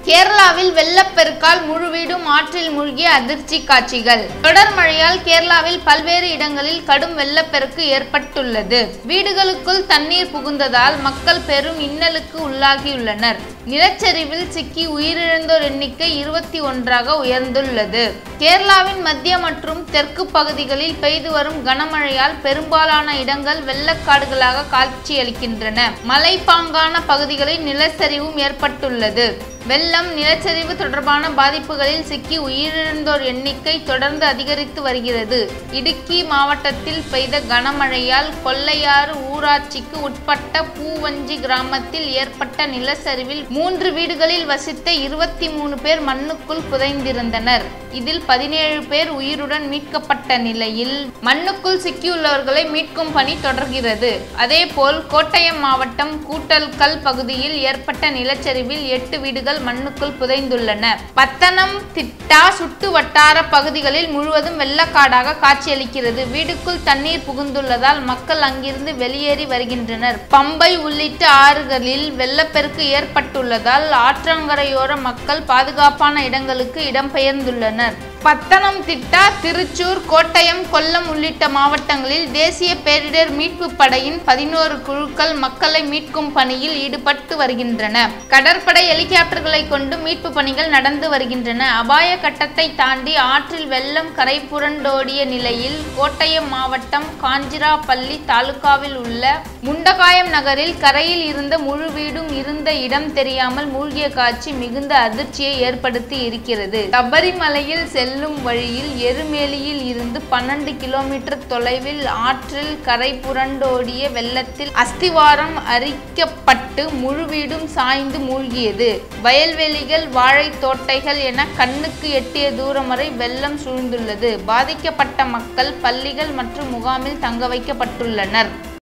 கேரளாவில் வெள்ளப்பெருக்கால் முழு வீடும் ஆற்றில் மூழ்கிய அதிர்ச்சி காட்சிகள் தொடர் மழையால் கேரளாவில் பல்வேறு இடங்களில் கடும் வெள்ளப்பெருக்கு ஏற்பட்டுள்ளது வீடுகளுக்குள் தண்ணீர் புகுந்ததால் மக்கள் பெரும் இன்னலுக்கு உள்ளாகியுள்ளனர் நிலச்சரிவில் சிக்கி உயிரிழந்தோர் எண்ணிக்கை இருபத்தி ஒன்றாக உயர்ந்துள்ளது கேரளாவின் மத்திய மற்றும் தெற்கு பகுதிகளில் பெய்து வரும் கனமழையால் பெரும்பாலான இடங்கள் வெள்ளக்காடுகளாக காட்சியளிக்கின்றன மலைப்பாங்கான பகுதிகளில் நிலச்சரிவும் ஏற்பட்டுள்ளது வெள்ளம் நிலச்சரிவு தொடர்பான பாதிப்புகளில் சிக்கி உயிரிழந்தோர் எண்ணிக்கை தொடர்ந்து அதிகரித்து வருகிறது இடுக்கி மாவட்டத்தில் பெய்த கனமழையால் கொல்லையாறு ஊராட்சிக்கு உட்பட்ட பூவஞ்சி கிராமத்தில் ஏற்பட்ட நிலச்சரிவில் மூன்று வீடுகளில் வசித்த இருபத்தி மூணு பேர் மண்ணுக்குள் புதைந்திருந்தனர் இதில் பதினேழு பேர் உயிருடன் மீட்கப்பட்ட நிலையில் மண்ணுக்குள் சிக்கியுள்ளவர்களை மீட்கும் பணி தொடர்கிறது அதேபோல் கோட்டயம் மாவட்டம் கூட்டல்கல் பகுதியில் ஏற்பட்ட நிலச்சரிவில் எட்டு வீடுகள் மண்ணுக்குள் புதைந்துள்ளன பத்தனம் திட்டா சுட்டு வட்டார பகுதிகளில் முழுவதும் வெள்ளக்காடாக காட்சியளிக்கிறது வீடுக்குள் தண்ணீர் புகுந்துள்ளதால் மக்கள் அங்கிருந்து வெளியேறி வருகின்றனர் பம்பை உள்ளிட்ட ஆறுகளில் வெள்ளப்பெருக்கு ஏற்பட்டுள்ளதால் ஆற்றங்கரையோர மக்கள் பாதுகாப்பான இடங்களுக்கு இடம்பெயர்ந்துள்ளனர் பத்தனம் திட்டா திருச்சூர் கோட்டயம் கொல்லம் உள்ளிட்ட மாவட்டங்களில் தேசிய பேரிடர் மீட்பு படையின் பதினோரு குழுக்கள் மக்களை மீட்கும் பணியில் ஈடுபட்டு வருகின்றன கடற்படை ஹெலிகாப்டர்களை கொண்டு மீட்பு பணிகள் நடந்து வருகின்றன அபாய கட்டத்தை தாண்டி ஆற்றில் வெள்ளம் கரை புரண்டோடிய நிலையில் கோட்டயம் மாவட்டம் காஞ்சிராப்பள்ளி தாலுகாவில் உள்ள முண்டகாயம் நகரில் கரையில் இருந்த முழு வீடும் இருந்த இடம் தெரியாமல் மூழ்கிய காட்சி மிகுந்த அதிர்ச்சியை ஏற்படுத்தி இருக்கிறது சபரிமலையில் செல்லும் வழியில் எருமேலியில் இருந்து பன்னெண்டு கிலோமீட்டர் தொலைவில் ஆற்றில் கரை புரண்டோடிய வெள்ளத்தில் அஸ்திவாரம் அரிக்கப்பட்டு முழு வீடும் சாய்ந்து மூழ்கியது வயல்வெளிகள் வாழைத் தோட்டைகள் என கண்ணுக்கு எட்டிய தூரம் வரை வெள்ளம் சூழ்ந்துள்ளது பாதிக்கப்பட்ட மக்கள் பள்ளிகள் மற்றும் முகாமில் தங்க வைக்கப்பட்டுள்ளனர்